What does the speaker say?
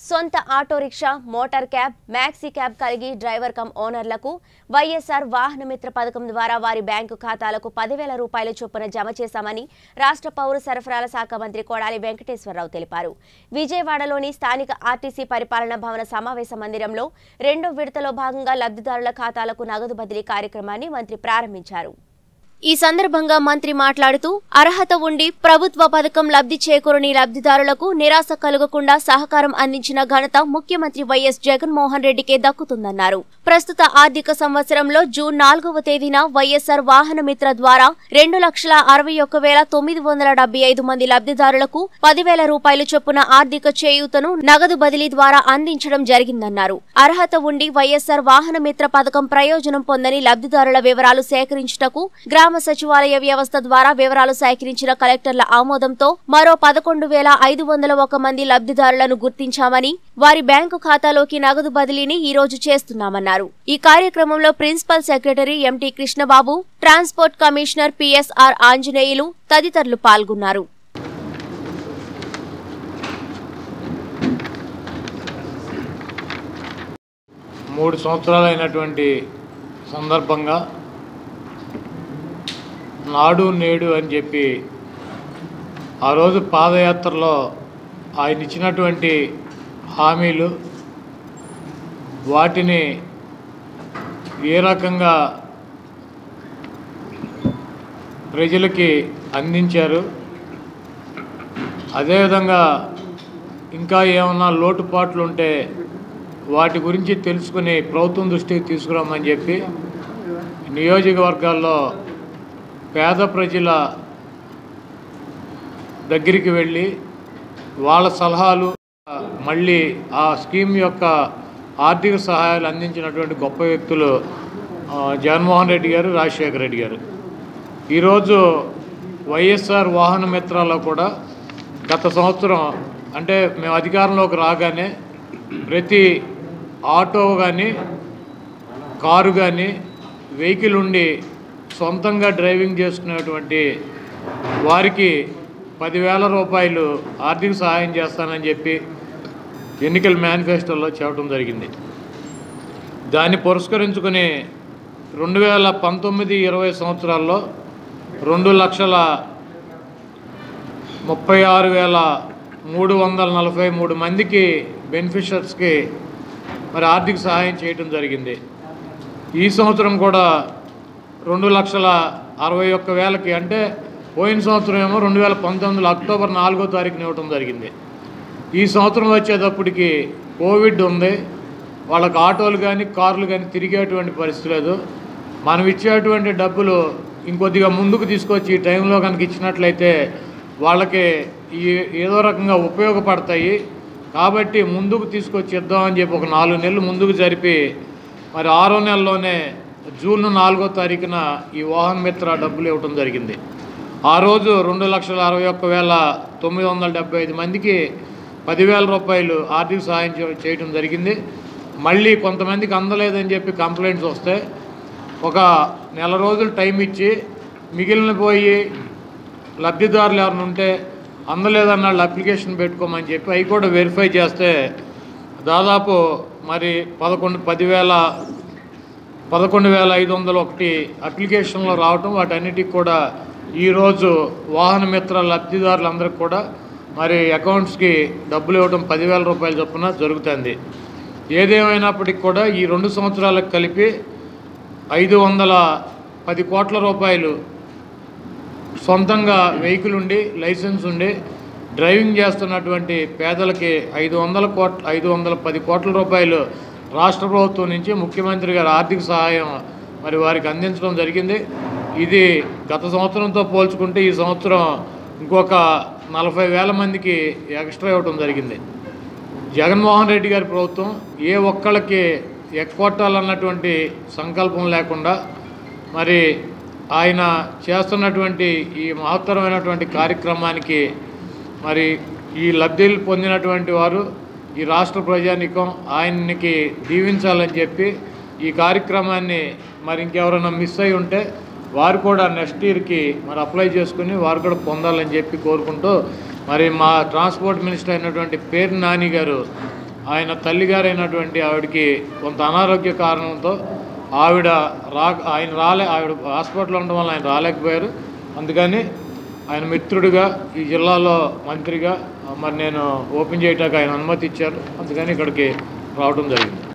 సొంత auto rickshaw motor cab maxi cab కలిగి driver cum ఓనర్లకు వైఎస్ఆర్ వాహన మిత్ర పథకం ద్వారా వారి బ్యాంకు ఖాతాలకు పదివేల రూపాయల చొప్పున జమ చేశామని రాష్ట్ర పౌర సరఫరాల శాఖ మంత్రి కొడాలి వెంకటేశ్వరరావు తెలిపారు విజయవాడలోని స్థానిక ఆర్టీసీ పరిపాలనా భవన సమావేశ మందిరంలో రెండో విడతలో భాగంగా లబ్ధిదారుల ఖాతాలకు నగదు బదిలీ కార్యక్రమాన్ని మంత్రి ప్రారంభించారు ఈ సందర్భంగా మంత్రి మాట్లాడుతూ అర్హత ఉండి ప్రభుత్వ పథకం లబ్ధి చేకూరని లబ్ధిదారులకు నిరాశ కలగకుండా సహకారం అందించిన ఘనత ముఖ్యమంత్రి వైఎస్ జగన్మోహన్ రెడ్డికే దక్కుతుందన్నారు ప్రస్తుత ఆర్థిక సంవత్సరంలో జూన్ నాలుగవ తేదీన వైఎస్ఆర్ వాహన మిత్ర ద్వారా రెండు లక్షల అరవై ఒక్క వేల తొమ్మిది వందల డెబ్బై ఐదు మంది లబ్ధిదారులకు పదివేల రూపాయల చొప్పున ఆర్థిక చేయూతను నగదు బదిలీ ద్వారా అందించడం జరిగిందన్నారు అర్హత ఉండి వైఎస్ఆర్ వాహన మిత్ర పథకం ప్రయోజనం పొందని లబ్ధిదారుల వివరాలు సేకరించుటకు గ్రామ సచివాలయ వ్యవస్థ ద్వారా వివరాలు సేకరించిన కలెక్టర్ల ఆమోదంతో మరో పదకొండు వేల ఐదు వందల ఒక మంది లబ్ధిదారులను గుర్తించామని వారి బ్యాంకు ఖాతాలోకి నగదు బదిలీని ఈ రోజు చేస్తున్నామన్నారు ఈ కార్యక్రమంలో principal secretary MT Krishnababu transport commissioner PSR Anjaneyulu తదితరులు పాల్గొన్నారు మూడు సంవత్సరాలైనటువంటి సందర్భంగా నాడు నేడు అని చెప్పి ఆ రోజు పాదయాత్రలో ఆయన ఇచ్చినటువంటి హామీలు వాటిని ఏ రకంగా ప్రజలకి అందించారు అదేవిధంగా ఇంకా ఏమన్నా లోటుపాట్లు ఉంటే వాటి గురించి తెలుసుకుని ప్రభుత్వం దృష్టికి తీసుకురామని చెప్పి నియోజకవర్గాల్లో పేద ప్రజల దగ్గరికి వెళ్ళి వాళ్ళ సలహాలు మళ్ళీ ఆ స్కీమ్ యొక్క ఆర్థిక సహాయాలు అందించినటువంటి గొప్ప వ్యక్తులు ఆ, జగన్మోహన్ రెడ్డి గారు రాజశేఖర రెడ్డి గారు ఈరోజు వైఎస్ఆర్ వాహన మిత్రాల్లో కూడా గత సంవత్సరం అంటే మేము అధికారంలోకి రాగానే ప్రతి ఆటో కానీ కారు కానీ వెహికల్ ఉండి సొంతంగా డ్రైవింగ్ చేసుకునేటువంటి వారికి పదివేల రూపాయలు ఆర్థిక సహాయం చేస్తానని చెప్పి ఎన్నికల మేనిఫెస్టోలో చెప్పడం జరిగింది దాన్ని పురస్కరించుకుని రెండు వేల పంతొమ్మిది ఇరవై సంవత్సరాల్లో రెండు లక్షల ముప్పై ఆరు వేల మూడు వందల నలభై మూడు మందికి బెనిఫిషర్స్కి మరి ఆర్థిక సహాయం చేయడం జరిగింది ఈ సంవత్సరం కూడా రెండు లక్షల అరవై ఒక్క వేలకి అంటే పోయిన సంవత్సరం ఏమో రెండు వేల పంతొమ్మిదిలో అక్టోబర్ నాలుగో తారీఖున ఇవ్వడం జరిగింది ఈ సంవత్సరం వచ్చేటప్పటికి కోవిడ్ ఉంది వాళ్ళకి ఆటోలు కానీ కార్లు కానీ తిరిగేటువంటి పరిస్థితి లేదు మనం ఇచ్చేటువంటి డబ్బులు ఇంకొద్దిగా ముందుకు తీసుకొచ్చి ఈ టైంలో కనుక ఇచ్చినట్లయితే వాళ్ళకి ఈ ఏదో రకంగా ఉపయోగపడతాయి కాబట్టి ముందుకు తీసుకొచ్చి ఇద్దామని చెప్పి ఒక నాలుగు నెలలు ముందుకు జరిపి మరి ఆరో నెలలోనే జూన్ నాలుగో తారీఖున ఈ వాహన మిత్ర డబ్బులు ఇవ్వడం జరిగింది ఆ రోజు రెండు లక్షల అరవై ఒక్క వేల తొమ్మిది వందల డెబ్బై ఐదు మందికి పదివేల రూపాయలు ఆర్థిక సహాయం చే- చేయడం జరిగింది మళ్ళీ కొంతమందికి అందలేదని చెప్పి కంప్లైంట్స్ వస్తే ఒక నెల రోజులు టైం ఇచ్చి మిగిలిన పోయి లబ్ధిదారులు ఎవరైనా ఉంటే అందలేదన్న వాళ్ళు అప్లికేషన్ పెట్టుకోమని చెప్పి అవి కూడా వెరిఫై చేస్తే దాదాపు మరి పదకొండు పదివేల పదకొండు వేల ఐదు వందల ఒకటి అప్లికేషన్లో రావటం వాటన్నిటికి కూడా ఈరోజు వాహన మిత్ర లబ్ధిదారులందరికీ కూడా మరి అకౌంట్స్కి డబ్బులు ఇవ్వడం పదివేల రూపాయల చొప్పున జరుగుతుంది ఏదేమైనప్పటికీ కూడా ఈ రెండు సంవత్సరాలకు కలిపి ఐదు వందల పది కోట్ల రూపాయలు సొంతంగా వెహికల్ ఉండి లైసెన్స్ ఉండి డ్రైవింగ్ చేస్తున్నటువంటి పేదలకి ఐదు వందల కోట్ల ఐదు వందల పది కోట్ల రూపాయలు రాష్ట్ర ప్రభుత్వం నుంచి ముఖ్యమంత్రి గారి ఆర్థిక సహాయం మరి వారికి అందించడం జరిగింది ఇది గత సంవత్సరంతో పోల్చుకుంటే ఈ సంవత్సరం ఇంకొక నలభై వేల మందికి ఎక్స్ట్రా ఇవ్వడం జరిగింది జగన్మోహన్ రెడ్డి గారి ప్రభుత్వం ఏ ఒక్కళ్ళకి ఎక్కొట్టాలన్నటువంటి సంకల్పం లేకుండా మరి ఆయన చేస్తున్నటువంటి ఈ మహత్తరమైనటువంటి కార్యక్రమానికి మరి ఈ లబ్ధిలు పొందినటువంటి వారు ఈ రాష్ట్ర ప్రజానికం ఆయనకి దీవించాలని చెప్పి ఈ కార్యక్రమాన్ని మరి ఇంకెవరైనా మిస్ అయి ఉంటే వారు కూడా నెక్స్ట్ ఇయర్కి మరి అప్లై చేసుకుని వారు కూడా పొందాలని చెప్పి కోరుకుంటూ మరి మా ట్రాన్స్పోర్ట్ మినిస్టర్ అయినటువంటి పేరు నాని గారు ఆయన తల్లిగారైనటువంటి ఆవిడకి కొంత అనారోగ్య కారణంతో ఆవిడ రా ఆయన రాలే ఆవిడ హాస్పిటల్లో ఉండడం వల్ల ఆయన రాలేకపోయారు అందుకని ఆయన మిత్రుడిగా ఈ జిల్లాలో మంత్రిగా మరి నేను ఓపెన్ చేయటానికి ఆయన అనుమతి ఇచ్చారు అందుకని ఇక్కడికి రావడం జరిగింది